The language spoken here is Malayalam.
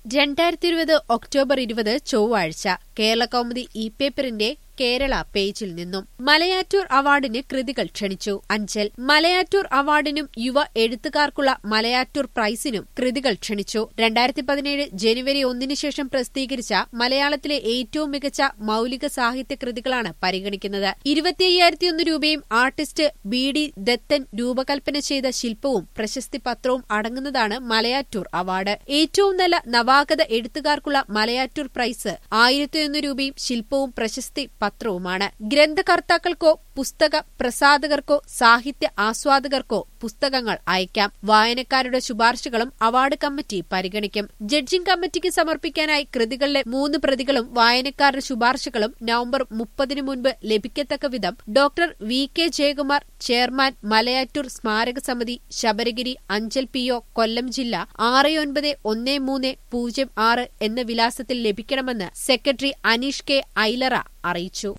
രണ്ടായിരത്തി ഇരുപത് ഒക്ടോബർ ഇരുപത് ചൊവ്വാഴ്ച കേരള കൗമുദി ഇ പേപ്പറിന്റെ കേരള പേജിൽ നിന്നും മലയാറ്റൂർ അവാർഡിന് കൃതികൾ ക്ഷണിച്ചു അഞ്ചൽ മലയാറ്റൂർ അവാർഡിനും യുവ എഴുത്തുകാർക്കുള്ള മലയാറ്റൂർ പ്രൈസിനും കൃതികൾ ക്ഷണിച്ചു രണ്ടായിരത്തി പതിനേഴ് ജനുവരി ഒന്നിന് ശേഷം പ്രസിദ്ധീകരിച്ച മലയാളത്തിലെ ഏറ്റവും മികച്ച മൌലിക സാഹിത്യ കൃതികളാണ് പരിഗണിക്കുന്നത് ഇരുപത്തിയ്യായിരത്തിയൊന്ന് രൂപയും ആർട്ടിസ്റ്റ് ബി ഡി ദത്തൻ രൂപകൽപ്പന ചെയ്ത ശില്പവും പ്രശസ്തി പത്രവും അടങ്ങുന്നതാണ് മലയാറ്റൂർ അവാർഡ് ഏറ്റവും നല്ല നവാഗത എഴുത്തുകാർക്കുള്ള മലയാറ്റൂർ പ്രൈസ് ആയിരത്തിയൊന്ന് രൂപയും ശില്പവും പ്രശസ്തി പത്രവുമാണ് ഗ്രന്ഥകർത്താക്കൾക്കോ പുസ്തക പ്രസാധകർക്കോ സാഹിത്യ ആസ്വാദകർക്കോ പുസ്തകങ്ങൾ അയക്കാം വായനക്കാരുടെ ശുപാർശകളും അവാർഡ് കമ്മിറ്റി പരിഗണിക്കും ജഡ്ജിംഗ് കമ്മിറ്റിക്ക് സമർപ്പിക്കാനായി കൃതികളിലെ മൂന്ന് പ്രതികളും വായനക്കാരുടെ ശുപാർശകളും നവംബർ മുപ്പതിനു മുൻപ് ലഭിക്കത്തക്ക വിധം doctor V K Jayakumar chairman Malayattoor സ്മാരക സമിതി ശബരഗിരി അഞ്ചൽ പി ഒ കൊല്ലം ജില്ല ആറ് ഒൻപത് ഒന്ന് മൂന്ന് പൂജ്യം ആറ് എന്ന വിലാസത്തിൽ ലഭിക്കണമെന്ന് സെക്രട്ടറി അനീഷ് കെ ഐലറ അറിയിച്ചു